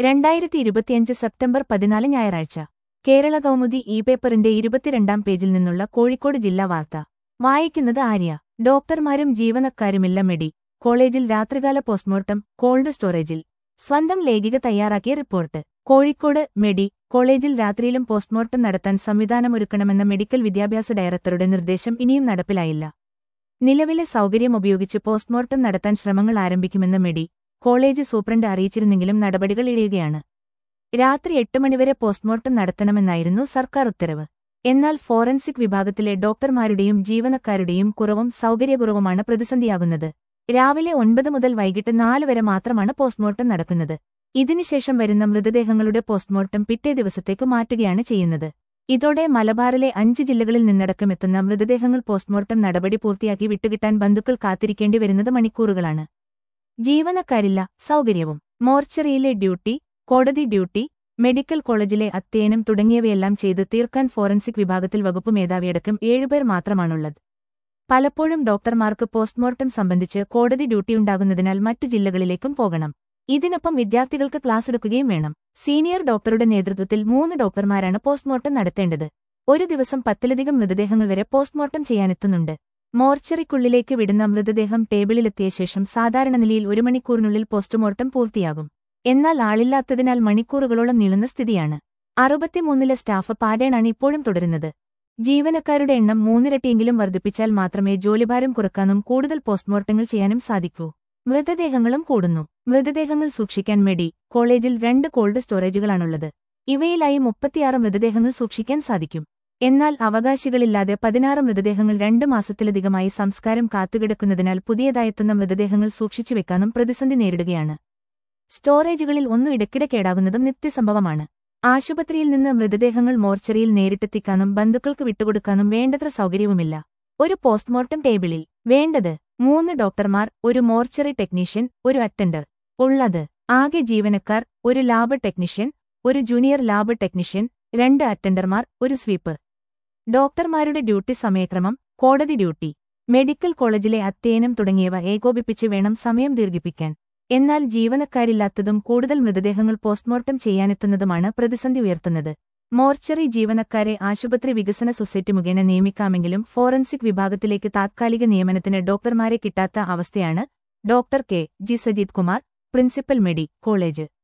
രണ്ടായിരത്തി ഇരുപത്തിയഞ്ച് സെപ്റ്റംബർ പതിനാല് ഞായറാഴ്ച കേരള കൗമുദി ഇ പേപ്പറിന്റെ ഇരുപത്തിരണ്ടാം പേജിൽ നിന്നുള്ള കോഴിക്കോട് ജില്ലാ വാർത്ത വായിക്കുന്നത് ആര്യ ഡോക്ടർമാരും ജീവനക്കാരുമില്ല മെഡി കോളേജിൽ രാത്രികാല പോസ്റ്റ്മോർട്ടം കോൾഡ് സ്റ്റോറേജിൽ സ്വന്തം ലേഖിക തയ്യാറാക്കിയ റിപ്പോർട്ട് കോഴിക്കോട് മെഡി കോളേജിൽ രാത്രിയിലും പോസ്റ്റ്മോർട്ടം നടത്താൻ സംവിധാനമൊരുക്കണമെന്ന മെഡിക്കൽ വിദ്യാഭ്യാസ ഡയറക്ടറുടെ നിർദ്ദേശം ഇനിയും നടപ്പിലായില്ല നിലവിലെ സൗകര്യം ഉപയോഗിച്ച് പോസ്റ്റ്മോർട്ടം നടത്താൻ ശ്രമങ്ങൾ ആരംഭിക്കുമെന്ന് മെഡി കോളേജ് സൂപ്രണ്ട് അറിയിച്ചിരുന്നെങ്കിലും നടപടികൾ ഇഴയുകയാണ് രാത്രി എട്ട് മണിവരെ പോസ്റ്റ്മോർട്ടം നടത്തണമെന്നായിരുന്നു സർക്കാർ ഉത്തരവ് എന്നാൽ ഫോറൻസിക് വിഭാഗത്തിലെ ഡോക്ടർമാരുടെയും ജീവനക്കാരുടെയും കുറവും സൗകര്യക്കുറവുമാണ് പ്രതിസന്ധിയാകുന്നത് രാവിലെ ഒൻപത് മുതൽ വൈകിട്ട് നാല് വരെ മാത്രമാണ് പോസ്റ്റ്മോർട്ടം നടക്കുന്നത് ഇതിനുശേഷം വരുന്ന മൃതദേഹങ്ങളുടെ പോസ്റ്റ്മോർട്ടം പിറ്റേ ദിവസത്തേക്ക് മാറ്റുകയാണ് ചെയ്യുന്നത് ഇതോടെ മലബാറിലെ അഞ്ച് ജില്ലകളിൽ നിന്നടക്കം എത്തുന്ന മൃതദേഹങ്ങൾ പോസ്റ്റ്മോർട്ടം നടപടി പൂർത്തിയാക്കി വിട്ടുകിട്ടാൻ ബന്ധുക്കൾ കാത്തിരിക്കേണ്ടി വരുന്നത് മണിക്കൂറുകളാണ് ജീവനക്കാരില്ല സൗകര്യവും മോർച്ചറിയിലെ ഡ്യൂട്ടി കോടതി ഡ്യൂട്ടി മെഡിക്കൽ കോളേജിലെ അധ്യയനം തുടങ്ങിയവയെല്ലാം ചെയ്ത് തീർക്കാൻ ഫോറൻസിക് വിഭാഗത്തിൽ വകുപ്പ് മേധാവിയടക്കം ഏഴുപേർ മാത്രമാണുള്ളത് പലപ്പോഴും ഡോക്ടർമാർക്ക് പോസ്റ്റ്മോർട്ടം സംബന്ധിച്ച് കോടതി ഡ്യൂട്ടിയുണ്ടാകുന്നതിനാൽ മറ്റു ജില്ലകളിലേക്കും പോകണം ഇതിനൊപ്പം വിദ്യാർത്ഥികൾക്ക് ക്ലാസ് എടുക്കുകയും വേണം സീനിയർ ഡോക്ടറുടെ നേതൃത്വത്തിൽ മൂന്ന് ഡോക്ടർമാരാണ് പോസ്റ്റ്മോർട്ടം നടത്തേണ്ടത് ഒരു ദിവസം പത്തിലധികം മൃതദേഹങ്ങൾ വരെ പോസ്റ്റ്മോർട്ടം ചെയ്യാനെത്തുന്നുണ്ട് മോർച്ചറിക്കുള്ളിലേക്ക് വിടുന്ന മൃതദേഹം ടേബിളിലെത്തിയ ശേഷം സാധാരണ നിലയിൽ ഒരു മണിക്കൂറിനുള്ളിൽ പോസ്റ്റ്മോർട്ടം പൂർത്തിയാകും എന്നാൽ ആളില്ലാത്തതിനാൽ മണിക്കൂറുകളോളം നീളുന്ന സ്ഥിതിയാണ് അറുപത്തിമൂന്നിലെ സ്റ്റാഫ് പാടേണാണ് ഇപ്പോഴും തുടരുന്നത് ജീവനക്കാരുടെ എണ്ണം മൂന്നിരട്ടിയെങ്കിലും വർദ്ധിപ്പിച്ചാൽ മാത്രമേ ജോലിഭാരം കുറക്കാനും കൂടുതൽ പോസ്റ്റ്മോർട്ടങ്ങൾ ചെയ്യാനും സാധിക്കൂ മൃതദേഹങ്ങളും കൂടുന്നു മൃതദേഹങ്ങൾ സൂക്ഷിക്കാൻ മെഡി കോളേജിൽ രണ്ട് കോൾഡ് സ്റ്റോറേജുകളാണുള്ളത് ഇവയിലായി മുപ്പത്തിയാറ് മൃതദേഹങ്ങൾ സൂക്ഷിക്കാൻ സാധിക്കും എന്നാൽ അവകാശികളില്ലാതെ പതിനാറ് മൃതദേഹങ്ങൾ രണ്ട് മാസത്തിലധികമായി സംസ്കാരം കാത്തുകിടക്കുന്നതിനാൽ പുതിയതായെത്തുന്ന മൃതദേഹങ്ങൾ സൂക്ഷിച്ചുവെക്കാനും പ്രതിസന്ധി നേരിടുകയാണ് സ്റ്റോറേജുകളിൽ ഒന്നും ഇടയ്ക്കിടെ കേടാകുന്നതും നിത്യസംഭവമാണ് ആശുപത്രിയിൽ നിന്ന് മൃതദേഹങ്ങൾ മോർച്ചറിയിൽ നേരിട്ടെത്തിക്കാനും ബന്ധുക്കൾക്ക് വിട്ടുകൊടുക്കാനും വേണ്ടത്ര സൗകര്യവുമില്ല ഒരു പോസ്റ്റ്മോർട്ടം ടേബിളിൽ വേണ്ടത് മൂന്ന് ഡോക്ടർമാർ ഒരു മോർച്ചറി ടെക്നീഷ്യൻ ഒരു അറ്റൻഡർ ഉള്ളത് ആകെ ജീവനക്കാർ ഒരു ലാബ് ടെക്നീഷ്യൻ ഒരു ജൂനിയർ ലാബ് ടെക്നീഷ്യൻ രണ്ട് അറ്റൻഡർമാർ ഒരു സ്വീപ്പർ ഡോക്ടർമാരുടെ ഡ്യൂട്ടി സമയക്രമം കോടതി ഡ്യൂട്ടി മെഡിക്കൽ കോളേജിലെ അധ്യയനം തുടങ്ങിയവ ഏകോപിപ്പിച്ച് വേണം സമയം ദീർഘിപ്പിക്കാൻ എന്നാൽ ജീവനക്കാരില്ലാത്തതും കൂടുതൽ മൃതദേഹങ്ങൾ പോസ്റ്റ്മോർട്ടം ചെയ്യാനെത്തുന്നതുമാണ് പ്രതിസന്ധി ഉയർത്തുന്നത് മോർച്ചറി ജീവനക്കാരെ ആശുപത്രി വികസന സൊസൈറ്റി മുഖേന നിയമിക്കാമെങ്കിലും ഫോറൻസിക് വിഭാഗത്തിലേക്ക് താത്കാലിക നിയമനത്തിന് ഡോക്ടർമാരെ കിട്ടാത്ത അവസ്ഥയാണ് doctor K G Sajith Kumar principal medi college